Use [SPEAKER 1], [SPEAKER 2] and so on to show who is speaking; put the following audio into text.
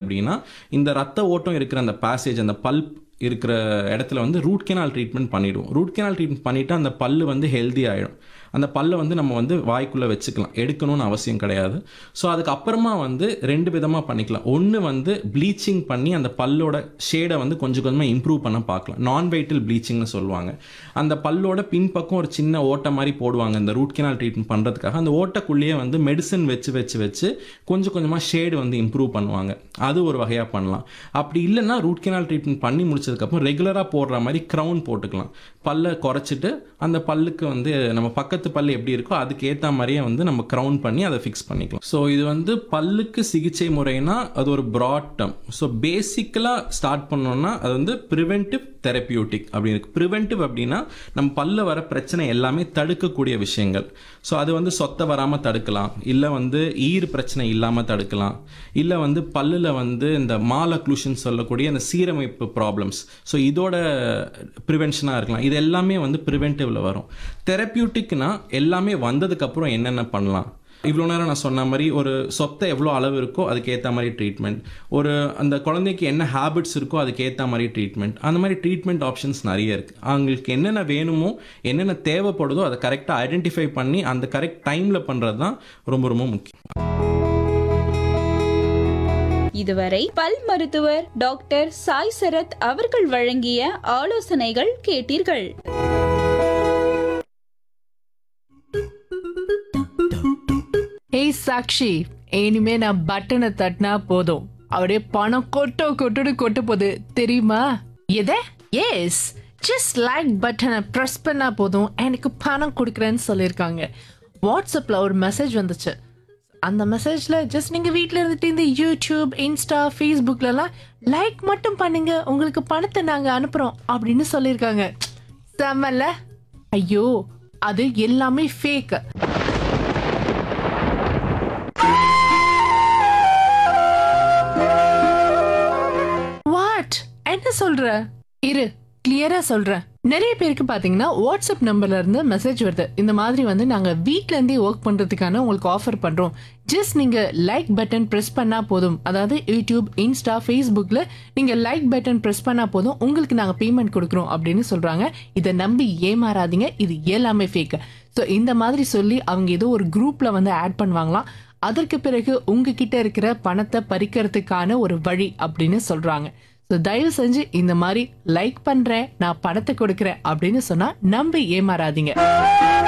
[SPEAKER 1] அப்படின்னா இந்த ரத்த ஓட்டம் இருக்கிற அந்த பேசேஜ் அந்த பல்ப் இருக்கிற இடத்துல வந்து ரூட் கெனால் ட்ரீட்மெண்ட் பண்ணிடுவோம் ரூட் கெனால் ட்ரீட்மெண்ட் பண்ணிவிட்டு அந்த பல்லு வந்து ஹெல்தி ஆகிடும் அந்த பல்லை வந்து நம்ம வந்து வாய்க்குள்ளே வச்சுக்கலாம் எடுக்கணும்னு அவசியம் கிடையாது ஸோ அதுக்கப்புறமா வந்து ரெண்டு விதமாக பண்ணிக்கலாம் ஒன்று வந்து ப்ளீச்சிங் பண்ணி அந்த பல்லோட ஷேடை வந்து கொஞ்சம் கொஞ்சமாக இம்ப்ரூவ் பண்ண பார்க்கலாம் நான் வெயிட்டில் ப்ளீச்சிங்னு சொல்லுவாங்க அந்த பல்லோட பின்பக்கம் ஒரு சின்ன ஓட்டை மாதிரி போடுவாங்க இந்த ரூட் கெனால் ட்ரீட்மெண்ட் பண்ணுறதுக்காக அந்த ஓட்டைக்குள்ளேயே வந்து மெடிசன் வச்சு வச்சு வச்சு கொஞ்சம் கொஞ்சமாக ஷேடு வந்து இம்ப்ரூவ் பண்ணுவாங்க அது ஒரு வகையாக பண்ணலாம் அப்படி இல்லைன்னா ரூட் கெனால் ட்ரீட்மெண்ட் பண்ணி முடிச்சதுக்கப்புறம் ரெகுலராக போடுற மாதிரி க்ரௌன் போட்டுக்கலாம் பல்லை குறைச்சிட்டு அந்த பல்லுக்கு வந்து நம்ம பக்கத்து பல்லு எப்படி இருக்கோ அதுக்கு ஏற்ற மாதிரியே வந்து நம்ம க்ரௌன் பண்ணி அதை ஃபிக்ஸ் பண்ணிக்கலாம் ஸோ இது வந்து பல்லுக்கு சிகிச்சை முறைனா அது ஒரு ப்ராட் டேர்ம் ஸோ பேசிக்கலாக ஸ்டார்ட் பண்ணோம்னா அது வந்து ப்ரிவென்டிவ் தெரப்பியூட்டிக் அப்படின்னு இருக்கு ப்ரிவென்டிவ் அப்படின்னா நம்ம பல்ல வர பிரச்சனை எல்லாமே தடுக்கக்கூடிய விஷயங்கள் ஸோ அது வந்து சொத்தை வராமல் தடுக்கலாம் இல்லை வந்து ஈர் பிரச்சனை இல்லாமல் தடுக்கலாம் இல்லை வந்து பல்லில் வந்து இந்த மாலக்ளூஷன் சொல்லக்கூடிய அந்த சீரமைப்பு ப்ராப்ளம்ஸ் ஸோ இதோட ப்ரிவென்ஷனாக இருக்கலாம் இது எல்லாமே வந்து ப்ரிவென்டிவ்ல வரும் தெரப்பியூட்டிக்னா எல்லாமே வந்ததுக்கப்புறம் என்னென்ன பண்ணலாம் இவ்வளோ நேரம் நான் சொன்ன மாதிரி ஒரு சொத்தை எவ்வளோ அளவு இருக்கோ அதுக்கு ஏற்ற மாதிரி ட்ரீட்மெண்ட் ஒரு அந்த குழந்தைக்கு என்ன ஹேபிட்ஸ் இருக்கோ அதுக்கு ஏற்ற மாதிரி ட்ரீட்மெண்ட் அந்த மாதிரி ட்ரீட்மெண்ட் ஆப்ஷன்ஸ் நிறைய இருக்குது அவங்களுக்கு என்னென்ன வேணுமோ என்னென்ன தேவைப்படுதோ அதை கரெக்டாக ஐடென்டிஃபை பண்ணி அந்த கரெக்ட் டைமில் பண்ணுறது தான் ரொம்ப ரொம்ப முக்கியம்
[SPEAKER 2] இதுவரை பல் மருத்துவர் டாக்டர் சாய் சரத் அவர்கள் வழங்கிய ஆலோசனைகள் கேட்டீர்கள்
[SPEAKER 3] ஏய் சாக்ஷி இனிமே நான் பட்டனை தட்டினா போதும் அப்படியே பணம் கொட்டோ கொட்டுன்னு கொட்ட போகுது தெரியுமா எத எஸ் ஜஸ்ட் லைக் பட்டனை ப்ரெஸ் பண்ணா போதும் எனக்கு பணம் கொடுக்குறேன்னு சொல்லியிருக்காங்க வாட்ஸ்அப்பில் ஒரு மெசேஜ் வந்துச்சு அந்த மெசேஜ்ல ஜஸ்ட் நீங்க வீட்ல இருந்துட்டு இந்த யூடியூப் இன்ஸ்டா ஃபேஸ்புக்லலாம் லைக் மட்டும் பண்ணுங்க உங்களுக்கு பணத்தை நாங்க அனுப்புறோம் அப்படின்னு சொல்லியிருக்காங்க செம்மல்ல ஐயோ அது எல்லாமே ஃபேக் வாட் என்ன சொல்ற இரு கிளியரா சொல்றேன் நிறைய பேருக்கு பாத்தீங்கன்னா வாட்ஸ்அப் நம்பர்ல இருந்து மெசேஜ் வருது இந்த மாதிரி வந்து நாங்க வீட்ல இருந்தே ஒர்க் பண்றதுக்கான உங்களுக்கு ஆஃபர் பண்றோம் ஜஸ்ட் நீங்க லைக் பட்டன் பிரஸ் பண்ணா போதும் அதாவது யூடியூப் இன்ஸ்டா ஃபேஸ்புக்ல நீங்க லைக் பட்டன் பிரஸ் பண்ணா போதும் உங்களுக்கு நாங்க பேமெண்ட் கொடுக்குறோம் அப்படின்னு சொல்றாங்க இதை நம்பி ஏமாறாதீங்க இது எல்லாமே ஃபேக் ஸோ இந்த மாதிரி சொல்லி அவங்க ஏதோ ஒரு குரூப்ல வந்து ஆட் பண்ணுவாங்களாம் அதற்கு பிறகு உங்ககிட்ட இருக்கிற பணத்தை பறிக்கிறதுக்கான ஒரு வழி அப்படின்னு சொல்றாங்க ஸோ தயவு செஞ்சு இந்த மாதிரி லைக் பண்றேன் நான் பணத்தை கொடுக்குறேன் அப்படின்னு சொன்னா நம்பி ஏமாறாதீங்க